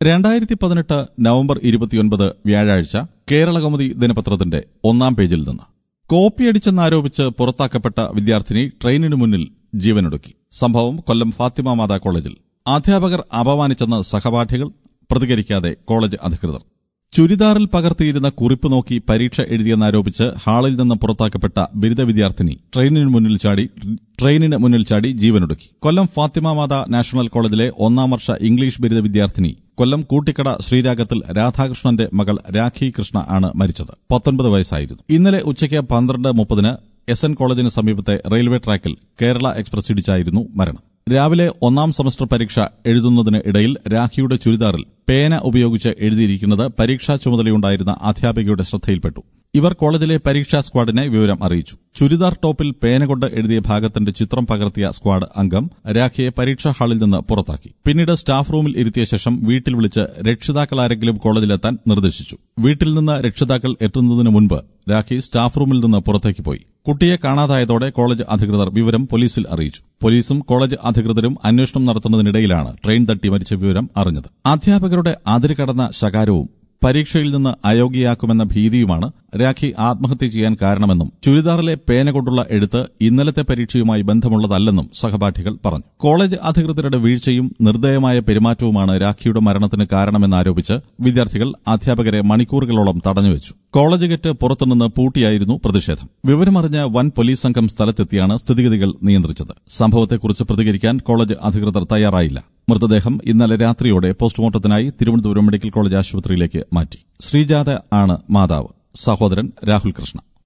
രണ്ടായിരത്തി പതിനെട്ട് നവംബർ ഇരുപത്തിയൊൻപത് വ്യാഴാഴ്ച കേരളകൗമുദി ദിനപത്രത്തിന്റെ ഒന്നാം പേജിൽ നിന്ന് കോപ്പിയടിച്ചെന്നാരോപിച്ച് പുറത്താക്കപ്പെട്ട വിദ്യാർത്ഥിനി ട്രെയിനിനു മുന്നിൽ ജീവനൊടുക്കി സംഭവം കൊല്ലം ഫാത്തിമ മാതാ കോളേജിൽ അധ്യാപകർ അപമാനിച്ചെന്ന് സഹപാഠികൾ പ്രതികരിക്കാതെ കോളേജ് അധികൃതർ ചുരിദാറിൽ പകർത്തിയിരുന്ന കുറിപ്പ് നോക്കി പരീക്ഷ എഴുതിയെന്നാരോപിച്ച് ഹാളിൽ നിന്ന് പുറത്താക്കപ്പെട്ട ബിരുദ വിദ്യാർത്ഥിനി ട്രെയിനിന് മുന്നിൽ ചാടി ട്രെയിനിന് മുന്നിൽ ചാടി ജീവനൊടുക്കി കൊല്ലം ഫാത്തിമ മാത നാഷണൽ കോളേജിലെ ഒന്നാം വർഷ ഇംഗ്ലീഷ് ബിരുദ വിദ്യാർത്ഥിനി കൊല്ലം കൂട്ടിക്കട ശ്രീരാഗത്തിൽ രാധാകൃഷ്ണന്റെ മകൾ രാഖി കൃഷ്ണ ആണ് മരിച്ചത് പത്തൊൻപത് വയസ്സായിരുന്നു ഇന്നലെ ഉച്ചയ്ക്ക് പന്ത്രണ്ട് മുപ്പതിന് എസ് എൻ കോളേജിന് സമീപത്തെ റെയിൽവേ ട്രാക്കിൽ കേരള എക്സ്പ്രസ് ഇടിച്ചായിരുന്നു മരണം രാവിലെ ഒന്നാം സെമസ്റ്റർ പരീക്ഷ എഴുതുന്നതിന് ഇടയിൽ രാഖിയുടെ ചുരിദാറിൽ പേന ഉപയോഗിച്ച് എഴുതിയിരിക്കുന്നത് പരീക്ഷാ ചുമതലയുണ്ടായിരുന്ന അധ്യാപികയുടെ ശ്രദ്ധയിൽപ്പെട്ടു ഇവർ കോളേജിലെ പരീക്ഷാ സ്ക്വാഡിനെ വിവരം അറിയിച്ചു ചുരിദാർ ടോപ്പിൽ പേന കൊണ്ട് എഴുതിയ ഭാഗത്തിന്റെ ചിത്രം പകർത്തിയ സ്ക്വാഡ് അംഗം രാഖിയെ പരീക്ഷാ ഹാളിൽ നിന്ന് പുറത്താക്കി പിന്നീട് സ്റ്റാഫ് റൂമിൽ ഇരുത്തിയ ശേഷം വീട്ടിൽ വിളിച്ച് രക്ഷിതാക്കൾ ആരെങ്കിലും കോളേജിലെത്താൻ നിർദ്ദേശിച്ചു വീട്ടിൽ നിന്ന് രക്ഷിതാക്കൾ എത്തുന്നതിന് മുൻപ് രാഖി സ്റ്റാഫ് റൂമിൽ നിന്ന് പുറത്തേക്ക് പോയി കുട്ടിയെ കാണാതായതോടെ കോളേജ് അധികൃതർ വിവരം പോലീസിൽ അറിയിച്ചു പോലീസും കോളേജ് അധികൃതരും അന്വേഷണം നടത്തുന്നതിനിടയിലാണ് ട്രെയിൻ തട്ടി മരിച്ച വിവരം അറിഞ്ഞത് അധ്യാപകരുടെ അതിരുകടന്ന ശകാരവും പരീക്ഷയിൽ നിന്ന് അയോഗ്യയാക്കുമെന്ന ഭീതിയുമാണ് രാഖി ആത്മഹത്യ ചെയ്യാൻ കാരണമെന്നും ചുരിദാറിലെ പേന കൊണ്ടുള്ള എഴുത്ത് ഇന്നലത്തെ പരീക്ഷയുമായി ബന്ധമുള്ളതല്ലെന്നും സഹപാഠികൾ പറഞ്ഞു കോളേജ് അധികൃതരുടെ വീഴ്ചയും നിർദ്ദയമായ പെരുമാറ്റവുമാണ് രാഖിയുടെ മരണത്തിന് കാരണമെന്നാരോപിച്ച് വിദ്യാർത്ഥികൾ അധ്യാപകരെ മണിക്കൂറുകളോളം തടഞ്ഞുവച്ചു കോളേജ് ഗേറ്റ് പുറത്തുനിന്ന് പൂട്ടിയായിരുന്നു പ്രതിഷേധം വിവരമറിഞ്ഞ വൻ പോലീസ് സംഘം സ്ഥലത്തെത്തിയാണ് സ്ഥിതിഗതികൾ നിയന്ത്രിച്ചത് സംഭവത്തെക്കുറിച്ച് പ്രതികരിക്കാൻ കോളേജ് അധികൃതർ തയ്യാറായില്ല മൃതദേഹം ഇന്നലെ രാത്രിയോടെ പോസ്റ്റ്മോർട്ടത്തിനായി തിരുവനന്തപുരം മെഡിക്കൽ കോളേജ് ആശുപത്രിയിലേക്ക് മാറ്റി ശ്രീജാത ആണ് മാതാവ് സഹോദരൻ രാഹുൽ കൃഷ്ണ